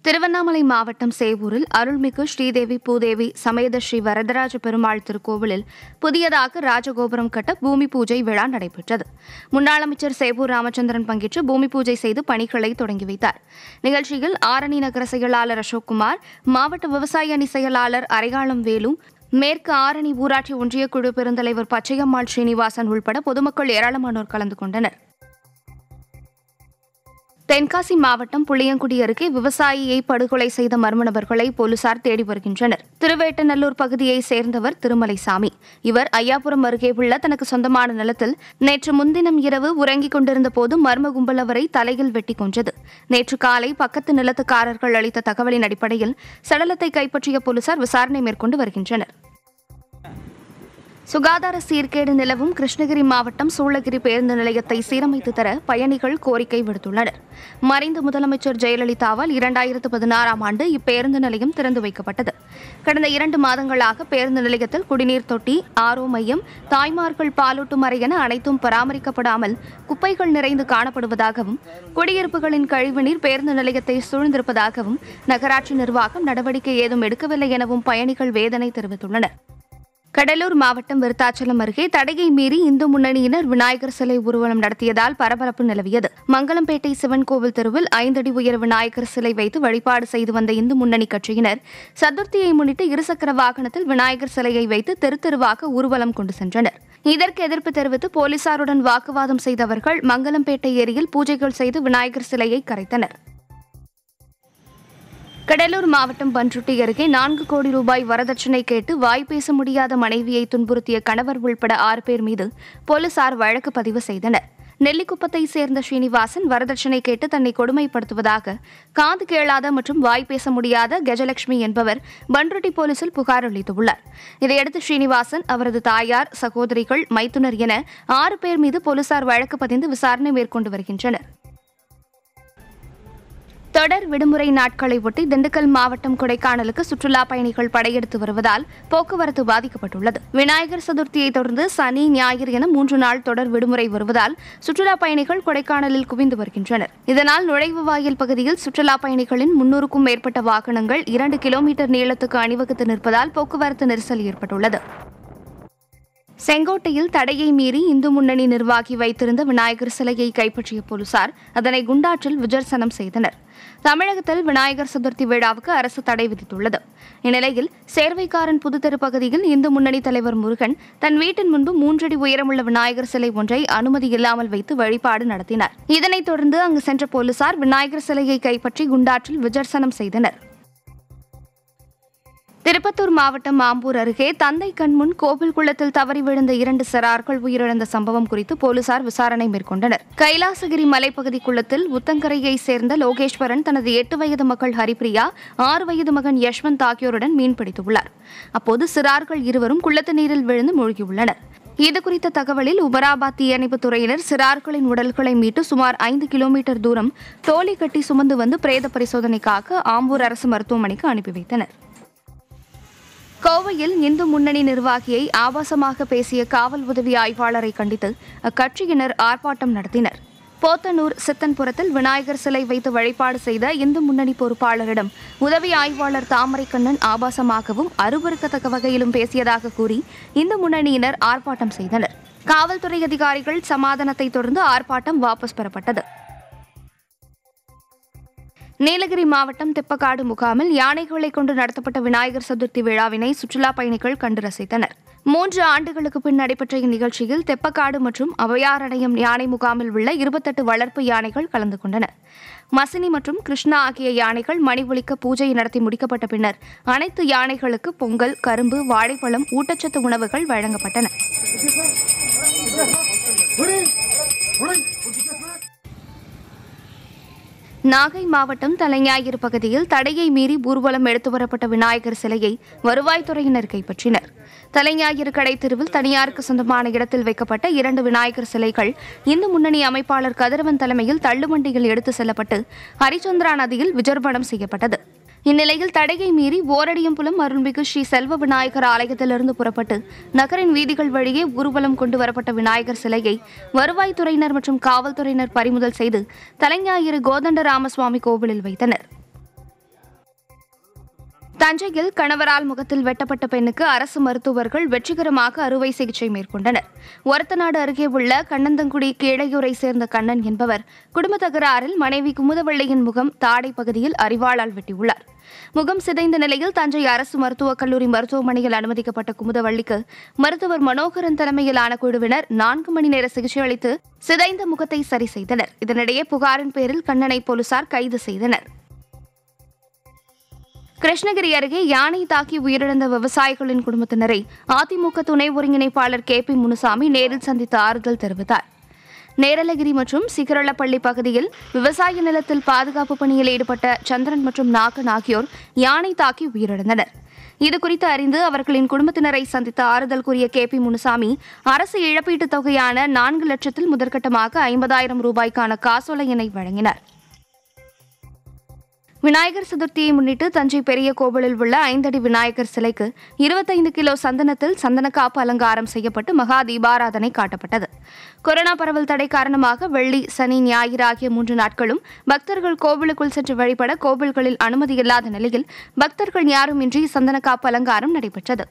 திருவண்ணாமலை மாவட்டம் சேவூரில் அருள்மிகு ஸ்ரீதேவி பூதேவி சமேத ஸ்ரீ வரதராஜ பெருமாள் திருக்கோவிலில் புதியதாக ராஜகோபுரம் கட்ட பூமி பூஜை விழா நடைபெற்றது முன்னாள் அமைச்சர் சேவூர் ராமச்சந்திரன் பங்கேற்று பூமி பூஜை செய்து பணிகளை தொடங்கி வைத்தார் நிகழ்ச்சியில் ஆரணி நகர செயலாளர் அசோக்குமார் மாவட்ட விவசாய அணி செயலாளர் அரையாளம் வேலு மேற்கு ஆரணி ஊராட்சி ஒன்றிய குழு பெருந்தலைவர் பச்சையம்மாள் ஸ்ரீனிவாசன் உள்பட பொதுமக்கள் ஏராளமானோர் கலந்து கொண்டனர் தென்காசி மாவட்டம் புளியங்குடி அருகே விவசாயியை படுகொலை செய்த மர்ம நபர்களை போலீசார் தேடி வருகின்றனர் திருவேட்டநல்லூர் பகுதியைச் சேர்ந்தவர் திருமலைசாமி இவர் ஐயாபுரம் அருகே உள்ள தனக்கு சொந்தமான நிலத்தில் நேற்று முன்தினம் இரவு உறங்கிக் கொண்டிருந்த போது மர்ம கும்பல் அவரை தலையில் வெட்டி கொன்றது நேற்று காலை பக்கத்து நிலத்துக்காரர்கள் அளித்த தகவலின் அடிப்படையில் சடலத்தை கைப்பற்றிய போலீசார் விசாரணை மேற்கொண்டு வருகின்றனர் சுகாதார சீர்கேடு நிலவும் கிருஷ்ணகிரி மாவட்டம் சூளகிரி பேருந்து நிலையத்தை சீரமைத்து தர பயணிகள் கோரிக்கை விடுத்துள்ளனர் மறைந்த முதலமைச்சர் ஜெயலலிதாவால் இரண்டாயிரத்து பதினாறாம் ஆண்டு இப்பேருந்து நிலையம் திறந்து வைக்கப்பட்டது கடந்த இரண்டு மாதங்களாக பேருந்து நிலையத்தில் குடிநீர் தொட்டி ஆரோ மையம் தாய்மார்கள் பாலூட்டும் அறை என அனைத்தும் பராமரிக்கப்படாமல் குப்பைகள் நிறைந்து காணப்படுவதாகவும் குடியிருப்புகளின் கழிவுநீர் பேருந்து நிலையத்தை சூழ்ந்திருப்பதாகவும் நகராட்சி நிர்வாகம் நடவடிக்கை ஏதும் எடுக்கவில்லை எனவும் பயணிகள் வேதனை தெரிவித்துள்ளனர் கடலூர் மாவட்டம் விருத்தாச்சலம் அருகே தடையை மீறி இந்து முன்னணியினர் விநாயகர் சிலை ஊர்வலம் நடத்தியதால் பரபரப்பு நிலவியது மங்கலம்பேட்டை சிவன் கோவில் தெருவில் ஐந்தடி உயர விநாயகர் சிலை வைத்து வழிபாடு செய்து வந்த இந்து முன்னணி கட்சியினர் சதுர்த்தியை முன்னிட்டு இருசக்கர வாகனத்தில் விநாயகர் சிலையை வைத்து தெரு தெருவாக ஊர்வலம் கொண்டு சென்றனர் இதற்கு எதிர்ப்பு தெரிவித்து போலீசாருடன் வாக்குவாதம் செய்தவர்கள் மங்கலம்பேட்டை ஏரியில் பூஜைகள் செய்து விநாயகர் சிலையை கரைத்தனர் கடலூர் மாவட்டம் பன்ருட்டி அருகே நான்கு கோடி ரூபாய் வரதட்சணை கேட்டு வாய் பேச முடியாத மனைவியை துன்புறுத்திய கணவர் உள்பட ஆறு பேர் மீது போலீசார் வழக்கு பதிவு செய்தனர் நெல்லிக்குப்பத்தை சேர்ந்த ஸ்ரீனிவாசன் வரதட்சணை கேட்டு தன்னை கொடுமைப்படுத்துவதாக காது கேளாத மற்றும் வாய் பேச முடியாத கஜலட்சுமி என்பவர் பன்ருட்டி போலீசில் புகார் அளித்துள்ளார் இதையடுத்து ஸ்ரீனிவாசன் அவரது தாயார் சகோதரிகள் மைத்துனர் என ஆறு பேர் மீது போலீசார் வழக்கு பதிந்து விசாரணை மேற்கொண்டு வருகின்றனர் தொடர் விடுமுறை நாட்களை ஒட்டி திண்டுக்கல் மாவட்டம் கொடைக்கானலுக்கு சுற்றுலா பயணிகள் படையெடுத்து வருவதால் போக்குவரத்து பாதிக்கப்பட்டுள்ளது விநாயகர் சதுர்த்தியை தொடர்ந்து சனி ஞாயிறு என மூன்று நாள் தொடர் விடுமுறை வருவதால் சுற்றுலா பயணிகள் கொடைக்கானலில் குவிந்து வருகின்றனர் இதனால் நுழைவு வாயில் பகுதியில் சுற்றுலா பயணிகளின் முன்னூறுக்கும் மேற்பட்ட வாகனங்கள் இரண்டு கிலோமீட்டர் நீளத்துக்கு அணிவகுத்து நிற்பதால் போக்குவரத்து நெரிசல் ஏற்பட்டுள்ளது செங்கோட்டையில் தடையை மீறி இந்து முன்னணி நிர்வாகி வைத்திருந்த விநாயகர் சிலையை கைப்பற்றிய போலீசார் அதனை குண்டாற்றில் விஜர்சனம் செய்தனர் தமிழகத்தில் விநாயகர் சதுர்த்தி விழாவுக்கு அரசு தடை விதித்துள்ளது இந்நிலையில் சேர்வைக்காரன் புதுத்தெரு பகுதியில் இந்து முன்னணி தலைவர் முருகன் தன் வீட்டின் முன்பு மூன்றடி உயரமுள்ள விநாயகர் சிலை ஒன்றை அனுமதி இல்லாமல் வைத்து வழிபாடு நடத்தினார் இதனைத் தொடர்ந்து அங்கு சென்ற போலீசார் விநாயகர் சிலையை கைப்பற்றி குண்டாற்றில் விஜர்சனம் செய்தனர் திருப்பத்தூர் மாவட்டம் ஆம்பூர் அருகே தந்தை கண்முன் கோவில் குளத்தில் தவறி விழுந்த இரண்டு சிறார்கள் உயிரிழந்த சம்பவம் குறித்து போலீசார் விசாரணை மேற்கொண்டனர் கைலாசகிரி மலைப்பகுதி குளத்தில் உத்தங்கரையை சேர்ந்த லோகேஸ்வரன் தனது எட்டு வயது மகள் ஹரிப்பிரியா ஆறு வயது மகன் யஷ்வந்த் ஆகியோருடன் மீன்பிடித்துள்ளார் அப்போது சிறார்கள் இருவரும் குளத்து நீரில் விழுந்து மூழ்கியுள்ளனர் இதுகுறித்த தகவலில் உபராபாத் தீயணைப்புத் துறையினர் சிறார்களின் உடல்களை மீட்டு சுமார் ஐந்து கிலோமீட்டர் தூரம் தோலி கட்டி சுமந்து வந்து பிரேத பரிசோதனைக்காக ஆம்பூர் அரசு மருத்துவமனைக்கு அனுப்பி வைத்தனர் கோவையில் இந்து முன்னணி நிர்வாகியை ஆபாசமாக பேசிய காவல் உதவி ஆய்வாளரை கண்டித்து அக்கட்சியினர் ஆர்ப்பாட்டம் நடத்தினர் போத்தனூர் சித்தன்புரத்தில் விநாயகர் சிலை வைத்து வழிபாடு செய்த இந்து முன்னணி பொறுப்பாளரிடம் உதவி ஆய்வாளர் தாமரைக்கண்ணன் ஆபாசமாகவும் அருவருக்கத்தக்க வகையிலும் பேசியதாக கூறி இந்து முன்னணியினர் ஆர்ப்பாட்டம் செய்தனர் காவல்துறை அதிகாரிகள் சமாதானத்தை தொடர்ந்து ஆர்ப்பாட்டம் வாபஸ் பெறப்பட்டது நீலகிரி மாவட்டம் திப்பக்காடு முகாமில் யானைகளை கொண்டு நடத்தப்பட்ட விநாயகர் சதுர்த்தி விழாவினை சுற்றுலா பயணிகள் கண்டு ரசித்தனர் மூன்று ஆண்டுகளுக்கு பின் நடைபெற்ற இந்நிகழ்ச்சியில் தெப்பக்காடு மற்றும் அபயாரண்யம் யானை முகாமில் உள்ள இருபத்தெட்டு வளர்ப்பு யானைகள் கலந்து கொண்டன மசினி மற்றும் கிருஷ்ணா ஆகிய யானைகள் மணி ஒலிக்க பூஜை நடத்தி முடிக்கப்பட்ட பின்னர் அனைத்து யானைகளுக்கு பொங்கல் கரும்பு வாழைப்பழம் ஊட்டச்சத்து உணவுகள் வழங்கப்பட்டன நாகை மாவட்டம் தலைஞாயிறு பகுதியில் தடையை மீறி ஊர்வலம் எடுத்து வரப்பட்ட விநாயகர் சிலையை வருவாய்த்துறையினர் கைப்பற்றினர் தலைஞாயிறு கடை தெருவில் தனியாருக்கு சொந்தமான இடத்தில் வைக்கப்பட்ட இரண்டு விநாயகர் சிலைகள் இந்து முன்னணி அமைப்பாளர் கதிரவன் தலைமையில் தள்ளுவண்டியில் எடுத்து செல்லப்பட்டு ஹரிச்சந்திரா நதியில் விஜர்பணம் செய்யப்பட்டது இந்நிலையில் தடையை மீறி ஓரடியம்புலம் அருள்மிகு ஸ்ரீ செல்வ விநாயகர் ஆலயத்திலிருந்து புறப்பட்டு நகரின் வீதிகள் வழியே ஊர்வலம் கொண்டு வரப்பட்ட விநாயகர் சிலையை வருவாய்த்துறையினர் மற்றும் காவல்துறையினர் பறிமுதல் செய்து தலைஞாயிறு கோதண்ட ராமசுவாமி கோவிலில் வைத்தனர் தஞ்சையில் கணவரால் முகத்தில் வெட்டப்பட்ட பெண்ணுக்கு அரசு மருத்துவர்கள் வெற்றிகரமாக அறுவை சிகிச்சை மேற்கொண்டனர் ஒரத்தநாடு அருகே உள்ள கண்ணந்தங்குடி கீழையூரை சேர்ந்த கண்ணன் என்பவர் குடும்ப தகராறில் மனைவி குமுதவள்ளியின் முகம் தாடை பகுதியில் அரிவாளால் வெட்டியுள்ளார் முகம் சிதைந்த நிலையில் தஞ்சை அரசு மருத்துவக் கல்லூரி மருத்துவமனையில் அனுமதிக்கப்பட்ட குமுதவள்ளிக்கு மருத்துவர் மனோகரன் தலைமையிலான குழுவினர் நான்கு மணி நேர சிகிச்சை அளித்து சிதைந்த முகத்தை சரி செய்தனர் இதனிடையே புகாரின் பேரில் கண்ணனை போலீசார் கைது செய்தனர் கிருஷ்ணகிரி அருகே யானை தாக்கி உயிரிழந்த விவசாயிகளின் குடும்பத்தினரை அதிமுக துணை ஒருங்கிணைப்பாளர் கே பி முனுசாமி நேரில் சந்தித்து ஆறுதல் தெரிவித்தார் நேரலகிரி மற்றும் சிகரளப்பள்ளி பகுதியில் விவசாய நிலத்தில் பாதுகாப்பு பணியில் ஈடுபட்ட சந்திரன் மற்றும் நாகன் ஆகியோர் யானை தாக்கி உயிரிழந்தனர் இதுகுறித்து அறிந்து அவர்களின் குடும்பத்தினரை சந்தித்து ஆறுதல் கூறிய கே பி முனுசாமி அரசு இழப்பீட்டுத் தொகையான நான்கு லட்சத்தில் முதற்கட்டமாக ஐம்பதாயிரம் ரூபாய்க்கான காசோலையினை வழங்கினார் விநாயகர் சதுர்த்தியை முன்னிட்டு தஞ்சை பெரிய கோவிலில் உள்ள ஐந்தடி விநாயகர் சிலைக்கு இருபத்தைந்து கிலோ சந்தனத்தில் சந்தனக்காப்பு அலங்காரம் செய்யப்பட்டு மகா தீபாராதனை காட்டப்பட்டது கொரோனா பரவல் தடை காரணமாக வெள்ளி சனி ஞாயிறு ஆகிய மூன்று நாட்களும் பக்தர்கள் கோவிலுக்குள் சென்று வழிபட கோவில்களில் அனுமதி இல்லாத நிலையில் பக்தர்கள் யாருமின்றி சந்தனக்காப்பு அலங்காரம் நடைபெற்றது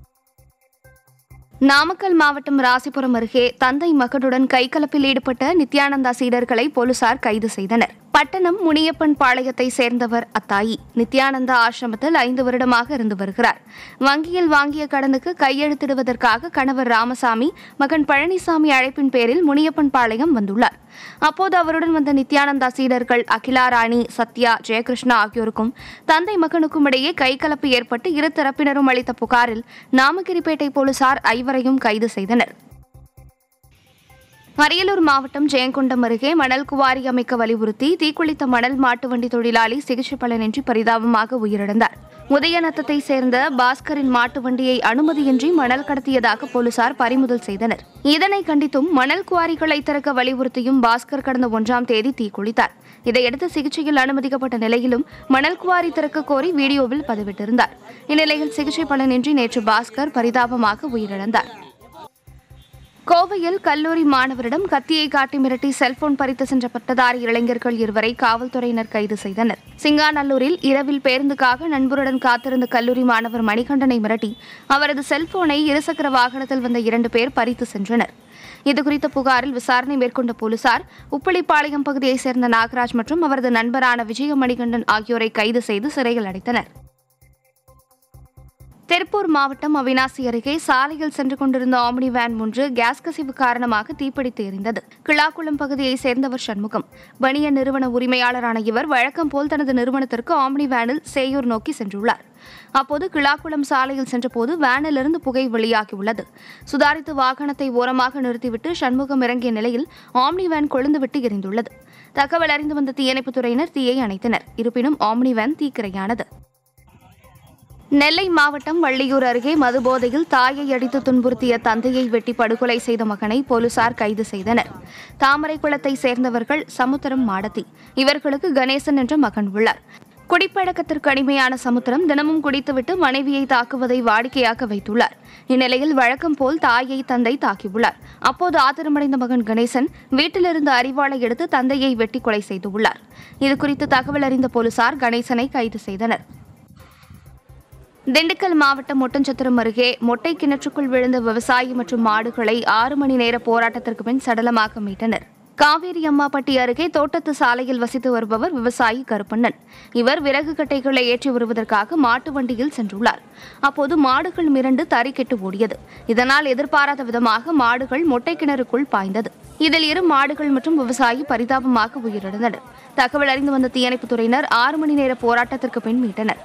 நாமக்கல் மாவட்டம் ராசிபுரம் அருகே தந்தை மகனுடன் கைகலப்பில் ஈடுபட்ட நித்யானந்தா சீடர்களை போலீசார் கைது செய்தனர் பட்டணம் முனியப்பன் பாளையத்தை சேர்ந்தவர் அத்தாயி நித்யானந்தா ஆசிரமத்தில் ஐந்து வருடமாக இருந்து வருகிறார் வங்கியில் வாங்கிய கடனுக்கு கையெழுத்திடுவதற்காக கணவர் ராமசாமி மகன் பழனிசாமி அழைப்பின் பேரில் முனியப்பன் பாளையம் வந்துள்ளார் அப்போது அவருடன் வந்த நித்யானந்தா சீடர்கள் அகிலா ராணி சத்யா ஜெயகிருஷ்ணா ஆகியோருக்கும் தந்தை மகனுக்கும் இடையே கைகலப்பு ஏற்பட்டு இரு தரப்பினரும் அளித்த புகாரில் நாமகிரிப்பேட்டை போலீசார் ஐவரையும் கைது செய்தனர் அரியலூர் மாவட்டம் ஜெயங்கொண்டம் அருகே மணல் குவாரி அமைக்க வலியுறுத்தி தீக்குளித்த மணல் மாட்டு வண்டி தொழிலாளி சிகிச்சை பலனின்றி பரிதாபமாக உயிரிழந்தார் உதயநத்தத்தை சேர்ந்த பாஸ்கரின் மாட்டு வண்டியை அனுமதியின்றி மணல் கடத்தியதாக போலீசார் பறிமுதல் செய்தனர் இதனை கண்டித்தும் மணல் குவாரிகளை திறக்க வலியுறுத்தியும் பாஸ்கர் கடந்த ஒன்றாம் தேதி தீக்குளித்தார் இதையடுத்து சிகிச்சையில் அனுமதிக்கப்பட்ட நிலையிலும் மணல் குவாரி திறக்க கோரி வீடியோவில் பதிவிட்டிருந்தார் இந்நிலையில் சிகிச்சை பலனின்றி நேற்று பாஸ்கர் பரிதாபமாக உயிரிழந்தார் கோவையில் கல்லூரி மாணவரிடம் கத்தியை காட்டி மிரட்டி செல்போன் பறித்து சென்ற பட்டதாரி இளைஞர்கள் இருவரை காவல்துறையினர் கைது செய்தனர் சிங்காநல்லூரில் இரவில் பேருந்துக்காக நண்பருடன் காத்திருந்த கல்லூரி மாணவர் மணிகண்டனை மிரட்டி அவரது செல்போனை இருசக்கர வாகனத்தில் வந்த இரண்டு பேர் பறித்து சென்றனர் இதுகுறித்த புகாரில் விசாரணை மேற்கொண்ட போலீசார் உப்பளிப்பாளையம் பகுதியைச் சேர்ந்த நாகராஜ் மற்றும் அவரது நண்பரான விஜய மணிகண்டன் ஆகியோரை கைது செய்து சிறையில் அடைத்தனர் திருப்பூர் மாவட்டம் அவினாசி அருகே சாலையில் சென்று கொண்டிருந்த ஆம்னி வேன் ஒன்று கேஸ் கசிவு காரணமாக தீப்பிடித்து எரிந்தது கிளாக்குளம் பகுதியைச் சேர்ந்தவர் சண்முகம் பனிய நிறுவன உரிமையாளரான இவர் வழக்கம் போல் தனது நிறுவனத்திற்கு ஆம்னி வேனில் சேயூர் நோக்கி சென்றுள்ளார் அப்போது கிளாக்குளம் சாலையில் சென்றபோது வேனிலிருந்து புகை வெளியாகியுள்ளது சுதாரித்து வாகனத்தை ஓரமாக நிறுத்திவிட்டு சண்முகம் இறங்கிய நிலையில் ஆம்னி வேன் கொழுந்துவிட்டு எரிந்துள்ளது தகவல் அறிந்து வந்த தீயணைப்புத் துறையினர் தீயை அணைத்தனர் இருப்பினும் ஆம்னி வேன் தீக்கிரையானது நெல்லை மாவட்டம் வள்ளியூர் அருகே மதுபோதையில் தாயை அடித்து துன்புறுத்திய தந்தையை வெட்டி படுகொலை செய்த மகனை போலீசார் கைது செய்தனர் தாமரைக்குளத்தை சேர்ந்தவர்கள் சமுத்திரம் மாடத்தி இவர்களுக்கு கணேசன் என்ற மகன் உள்ளார் குடிப்பழக்கத்திற்கு அடிமையான சமுத்திரம் தினமும் குடித்துவிட்டு மனைவியை தாக்குவதை வாடிக்கையாக வைத்துள்ளார் இந்நிலையில் வழக்கம் போல் தாயை தந்தை தாக்கியுள்ளார் அப்போது ஆத்திரமடைந்த மகன் கணேசன் வீட்டிலிருந்து அரிவாளை எடுத்து தந்தையை வெட்டி கொலை செய்துள்ளார் இதுகுறித்து தகவல் அறிந்த போலீசார் கணேசனை கைது செய்தனர் திண்டுக்கல் மாவட்டம் ஒட்டஞ்சத்திரம் அருகே மொட்டை கிணற்றுக்குள் விழுந்த விவசாயி மற்றும் மாடுகளை ஆறு மணி நேர போராட்டத்திற்கு பின் சடலமாக மீட்டனர் காவேரி அம்மாப்பட்டி அருகே தோட்டத்து சாலையில் வசித்து வருபவர் விவசாயி கருப்பண்ணன் இவர் விறகு கட்டைகளை ஏற்றி வருவதற்காக மாட்டு வண்டியில் சென்றுள்ளார் அப்போது மாடுகள் மிரண்டு தறிக்கெட்டு ஓடியது இதனால் எதிர்பாராத விதமாக மாடுகள் மொட்டை கிணறுக்குள் பாய்ந்தது இதில் இரு மாடுகள் மற்றும் விவசாயி பரிதாபமாக உயிரிழந்தனர் தகவல் அறிந்து வந்த தீயணைப்புத் துறையினர் ஆறு மணி நேர போராட்டத்திற்கு பின் மீட்டனர்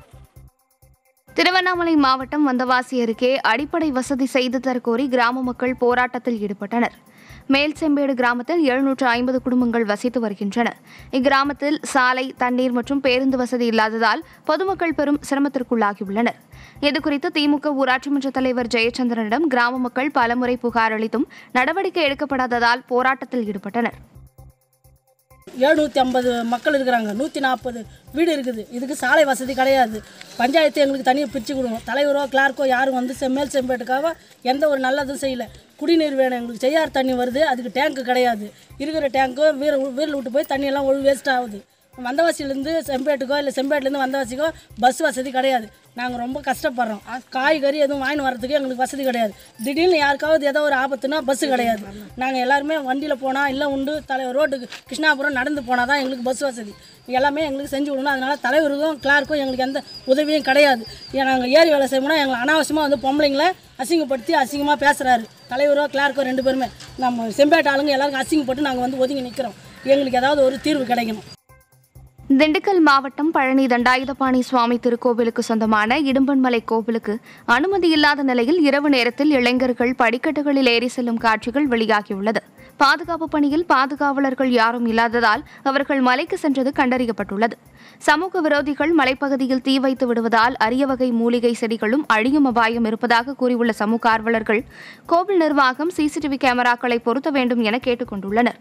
திருவண்ணாமலை மாவட்டம் வந்தவாசி அருகே அடிப்படை வசதி செய்து தரக்கோரி கிராம மக்கள் போராட்டத்தில் ஈடுபட்டனர் மேல் செம்பேடு கிராமத்தில் எழுநூற்று ஐம்பது குடும்பங்கள் வசித்து வருகின்றன இக்கிராமத்தில் சாலை தண்ணீர் மற்றும் பேருந்து வசதி இல்லாததால் பொதுமக்கள் பெரும் சிரமத்திற்குள்ளாகியுள்ளனர் இதுகுறித்து திமுக ஊராட்சி மன்ற தலைவர் ஜெயச்சந்திரனிடம் கிராம மக்கள் பலமுறை புகார் அளித்தும் நடவடிக்கை எடுக்கப்படாததால் போராட்டத்தில் ஈடுபட்டனர் எழுநூற்றி ஐம்பது மக்கள் இருக்கிறாங்க நூற்றி நாற்பது வீடு இருக்குது இதுக்கு சாலை வசதி கிடையாது பஞ்சாயத்து எங்களுக்கு தனியாக பிரித்து கொடுங்க தலைவரோ கிளார்க்கோ யாரும் வந்து செ- மேல் செம்பேட்டுக்காக எந்த ஒரு நல்லதும் செய்யலை குடிநீர் வேணும் எங்களுக்கு செய்யார் தண்ணி வருது அதுக்கு டேங்க்கு கிடையாது இருக்கிற டேங்க்கு வீர வீரில் விட்டு போய் தண்ணியெல்லாம் ஒழு வேஸ்ட் ஆகுது வந்தவாசியிலேருந்து செம்பேட்டுக்கோ இல்லை செம்பேட்லேருந்து வந்தவாசிக்கோ பஸ் வசதி கிடையாது நாங்கள் ரொம்ப கஷ்டப்படுறோம் காய்கறி எதுவும் வாங்கிட்டு வரதுக்கு எங்களுக்கு வசதி கிடையாது திடீர்னு யாருக்காவது ஏதோ ஒரு ஆபத்துனா பஸ்ஸு கிடையாது நாங்கள் எல்லாருமே வண்டியில் போனால் இல்லை உண்டு தலை ரோட்டுக்கு கிருஷ்ணாபுரம் நடந்து போனால் தான் எங்களுக்கு பஸ் வசதி எல்லாமே எங்களுக்கு செஞ்சு விடணும் அதனால தலைவருக்கும் கிளார்க்கும் எங்களுக்கு எந்த உதவியும் கிடையாது ஏன் நாங்கள் ஏரி வேலை செய்யணும்னா எங்களை அனாவசியமாக வந்து பொம்பளைங்களை அசிங்கப்படுத்தி அசிங்கமாக பேசுகிறாரு தலைவரோ கிளார்க்கோ ரெண்டு பேருமே நம்ம செம்பேட்டு ஆளுங்க எல்லாருக்கும் அசிங்கப்பட்டு நாங்கள் வந்து ஒதுங்கி நிற்கிறோம் எங்களுக்கு ஏதாவது ஒரு தீர்வு கிடைக்கணும் திண்டுக்கல் மாவட்டம் பழனி தண்டாயுதபாணி சுவாமி திருக்கோவிலுக்கு சொந்தமான இடும்பன்மலை கோவிலுக்கு அனுமதி இல்லாத நிலையில் இரவு நேரத்தில் இளைஞர்கள் படிக்கட்டுகளில் ஏறி செல்லும் காட்சிகள் வெளியாகியுள்ளது பாதுகாப்பு பணியில் பாதுகாவலர்கள் யாரும் இல்லாததால் அவர்கள் மலைக்கு சென்றது கண்டறியப்பட்டுள்ளது சமூக விரோதிகள் மலைப்பகுதியில் தீ வைத்து விடுவதால் அரிய வகை மூலிகை செடிகளும் அழியும் அபாயம் இருப்பதாக கூறியுள்ள சமூக ஆர்வலர்கள் கோவில் நிர்வாகம் சிசிடிவி கேமராக்களை பொருத்த வேண்டும் என கேட்டுக் கொண்டுள்ளனர்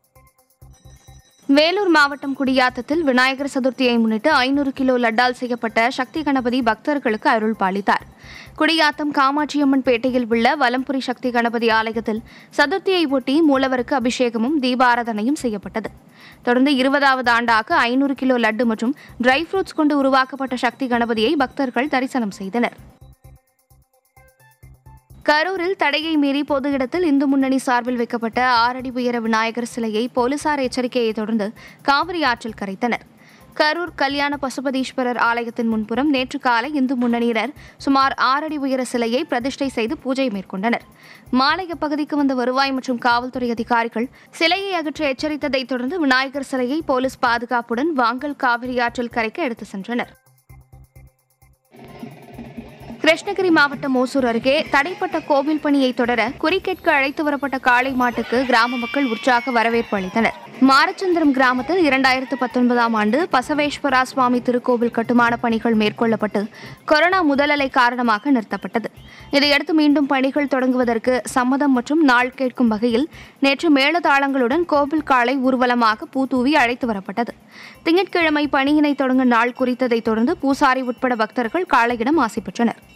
வேலூர் மாவட்டம் குடியாத்தத்தில் விநாயகர் சதுர்த்தியை முன்னிட்டு ஐநூறு கிலோ லட்டால் செய்யப்பட்ட சக்தி கணபதி பக்தர்களுக்கு அருள் பாலித்தார் குடியாத்தம் காமாட்சியம்மன் பேட்டையில் உள்ள வலம்புரி சக்தி கணபதி ஆலயத்தில் சதுர்த்தியை ஒட்டி மூலவருக்கு அபிஷேகமும் தீபாராதனையும் செய்யப்பட்டது தொடர்ந்து இருபதாவது ஆண்டாக ஐநூறு கிலோ லட்டு மற்றும் ட்ரை ஃப்ரூட்ஸ் கொண்டு உருவாக்கப்பட்ட சக்தி கணபதியை பக்தர்கள் தரிசனம் செய்தனர் கரூரில் தடையை மீறி பொது இடத்தில் இந்து முன்னணி சார்பில் வைக்கப்பட்ட ஆறடி உயர விநாயகர் சிலையை போலீசார் எச்சரிக்கையை தொடர்ந்து காவிரி ஆற்றில் கரைத்தனர் கரூர் கல்யாண பசுபதீஸ்வரர் ஆலயத்தின் முன்புறம் நேற்று காலை இந்து முன்னணியினர் சுமார் ஆறடி உயர சிலையை பிரதிஷ்டை செய்து பூஜை மேற்கொண்டனர் மாலை அப்பகுதிக்கு வந்த வருவாய் மற்றும் காவல்துறை அதிகாரிகள் சிலையை அகற்ற எச்சரித்ததைத் தொடர்ந்து விநாயகர் சிலையை போலீஸ் பாதுகாப்புடன் வாங்கல் காவிரி ஆற்றில் கரைக்க எடுத்து சென்றனர் கிருஷ்ணகிரி மாவட்டம் ஓசூர் அருகே தடைப்பட்ட கோவில் பணியை தொடர குறிக்கேட்க அழைத்து வரப்பட்ட காளை மாட்டுக்கு கிராம மக்கள் உற்சாக வரவேற்பு அளித்தனர் மாரச்சந்திரம் கிராமத்தில் இரண்டாயிரத்து பத்தொன்பதாம் ஆண்டு பசவேஸ்வரா சுவாமி திருக்கோவில் கட்டுமான பணிகள் மேற்கொள்ளப்பட்டு கொரோனா முதலலை காரணமாக நிறுத்தப்பட்டது இதையடுத்து மீண்டும் பணிகள் தொடங்குவதற்கு சம்மதம் மற்றும் நாள் கேட்கும் வகையில் நேற்று மேளதாளங்களுடன் கோவில் காளை ஊர்வலமாக பூதூவி அழைத்து வரப்பட்டது திங்கட்கிழமை பணியினை தொடங்க நாள் குறித்ததைத் தொடர்ந்து பூசாரி உட்பட பக்தர்கள் காளையிடம் ஆசை பெற்றனர்